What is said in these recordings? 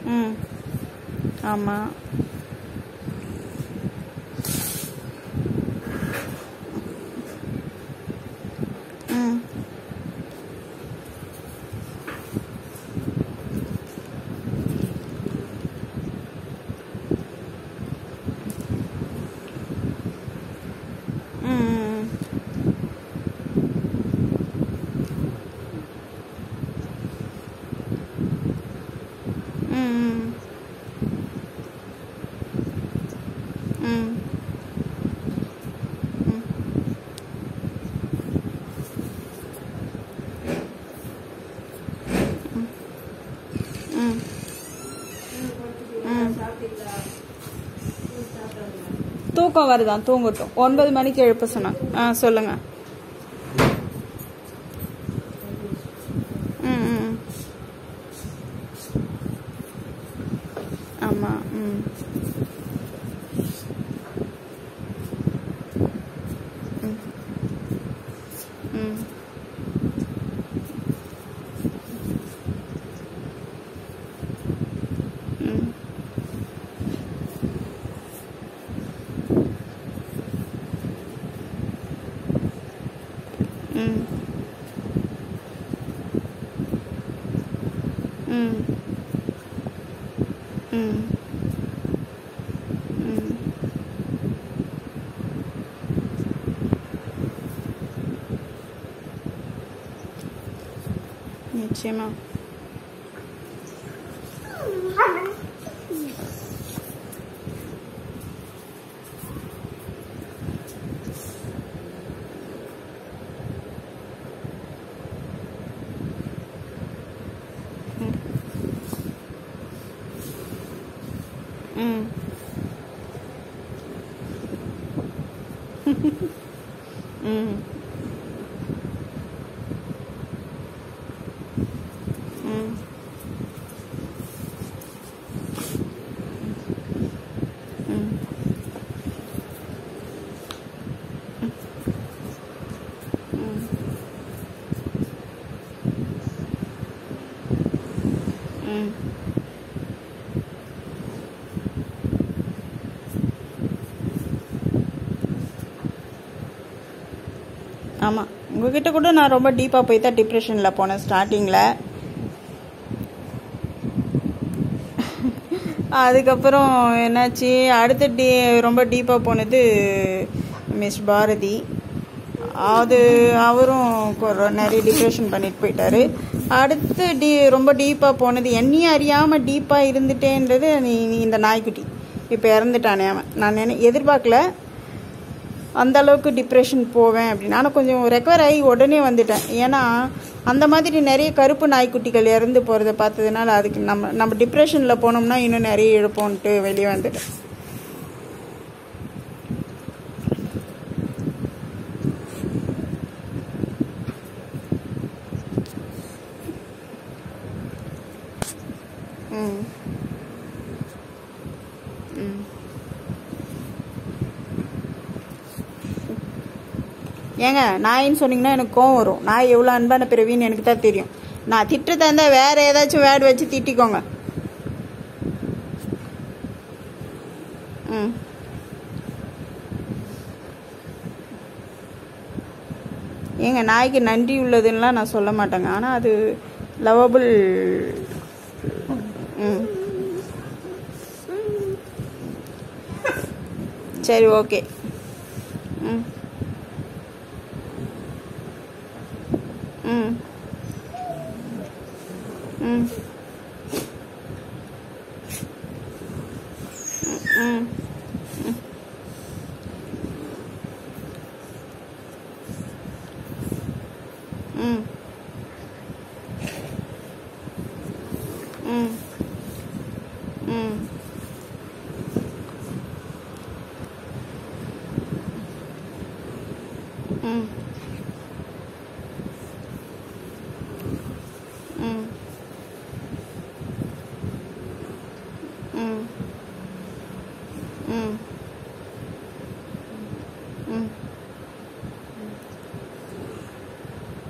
ம் ஆமாம் ம் ம் ம் ம் ம் ம் தூக்கம் வருதான் தூங்கட்டும் ஒன்பது மணிக்கு எழுப்ப சொன்னாங்க ஆ சொல்லுங்க ம் ம் ஆமாம் ம் ம் ம் ம் ம் ம் ம் ம் நிச்சயமா ம் ம் ம் ம் ம் ம் ஆமாம் உங்ககிட்ட கூட நான் ரொம்ப டீப்பாக போய் தான் டிப்ரெஷனில் போனேன் ஸ்டார்டிங்கில் அதுக்கப்புறம் என்னாச்சு அடுத்த டீ ரொம்ப டீப்பாக போனது மிஸ் பாரதி அது அவரும் கொ- நிறைய டிப்ரெஷன் பண்ணிட்டு போயிட்டாரு அடுத்து டீ ரொம்ப டீப்பாக போனது என்னையும் அறியாமல் டீப்பாக இருந்துட்டேன்றது நீ நீ இந்த நாய்க்குட்டி இப்போ இறந்துட்டானே அவன் நான் நினை எதிர்பார்க்கல அந்த அளவுக்கு டிப்ரெஷன் போவேன் அப்படின்னு ஆனால் கொஞ்சம் ரெக்கவர் ஆகி உடனே வந்துட்டேன் ஏன்னா அந்த மாதிரி நிறைய கருப்பு நாய்க்குட்டிகள் இறந்து போகிறத பார்த்ததுனால அதுக்கு நம்ம நம்ம டிப்ரெஷனில் போனோம்னா இன்னும் நிறைய இழப்போன்ட்டு வெளியே வந்துட்டேன் ம் ம் ஏங்க நாயின்னு சொன்னீங்கன்னா எனக்கு கோவம் வரும் நாய் எவ்வளோ அன்பான பிறவின்னு எனக்கு தான் தெரியும் நான் திட்டுறதா இருந்தால் வேற ஏதாச்சும் வேர்டு வச்சு திட்டிக்கோங்க ம் ஏங்க நாய்க்கு நன்றி உள்ளதுன்னெலாம் நான் சொல்ல மாட்டேங்க ஆனால் அது லவபிள் ம் சரி ஓகே ம் ம் ம் ம் ம் ம் ம் ம் ம் ம் ம் ம்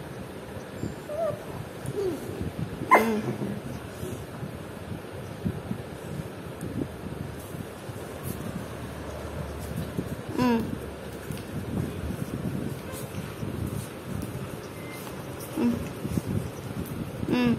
ம் ம்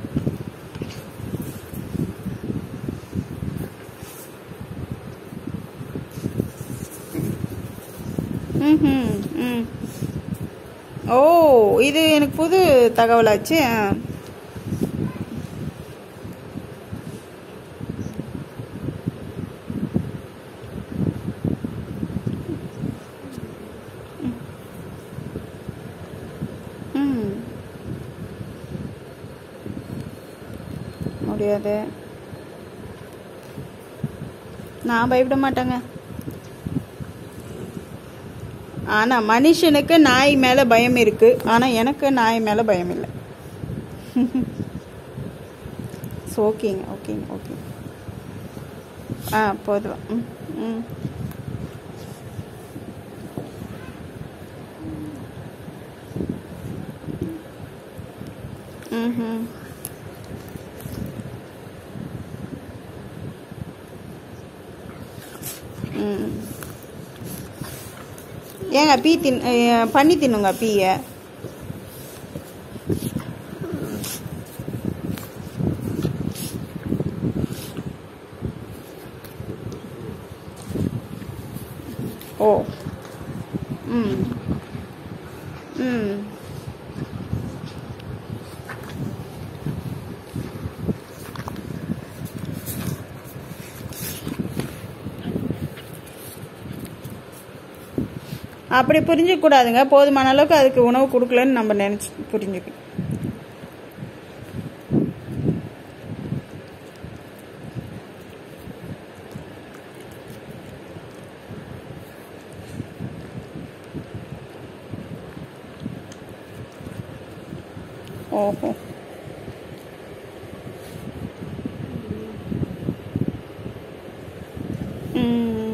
ம்ஹும், ம் ஓ இது எனக்கு புது தகவலாச்சு ஆ. ம் முடியாது நான் பயப்பட மாட்டேங்க ஆனா மனுஷனுக்கு நாய் மேல பயம் இருக்கு ஆனா எனக்கு நாய் மேல பயம் இல்லை ஓகேங்க ஓகேங்க ஓகே ஆ போதும் ம் ம் ம்ஹும். ம் ஏங்க பீ தின் அஹ், பண்ணி தின்னுங்க பீயை ஓ ம் ம் அப்படி புரிஞ்சுக்க கூடாதுங்க போதுமான அளவுக்கு அதுக்கு உணவு கொடுக்கலன்னு நம்ம நினைச்சு புரிஞ்சுக்கணும் ஓஹோ ம்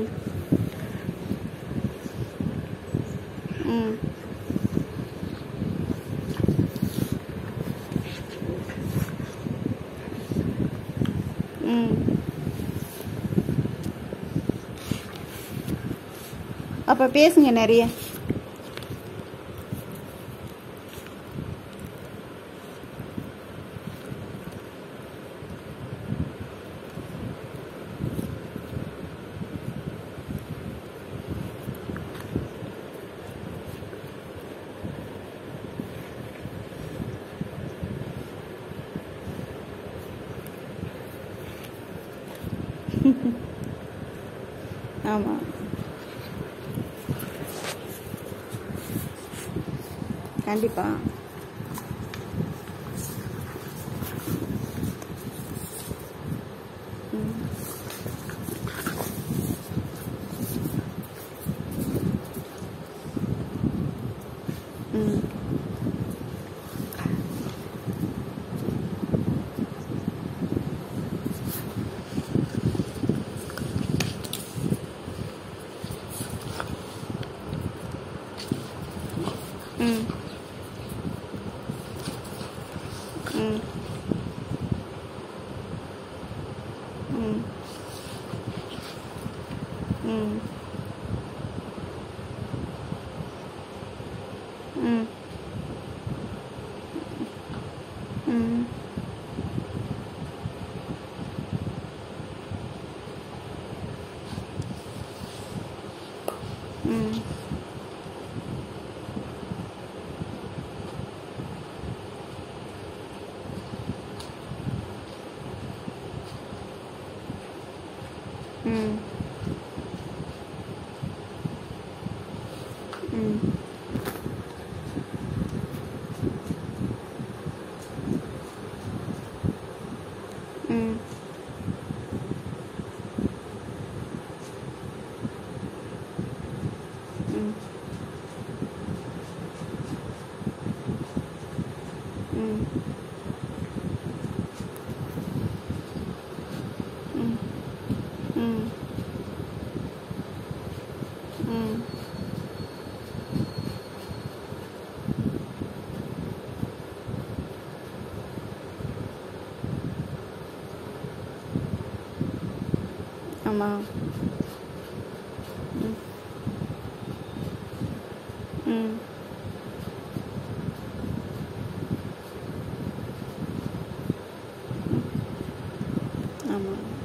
ம் ம் அப்ப பேசுங்க நிறைய ஆமா கண்டிப்பா ம். ம். ம் ம் ம் ம் ம் ம் ம் ம் ம் ம் ம் ம் ம் ம் ம் ஆமா ம் ம் ஆமாம்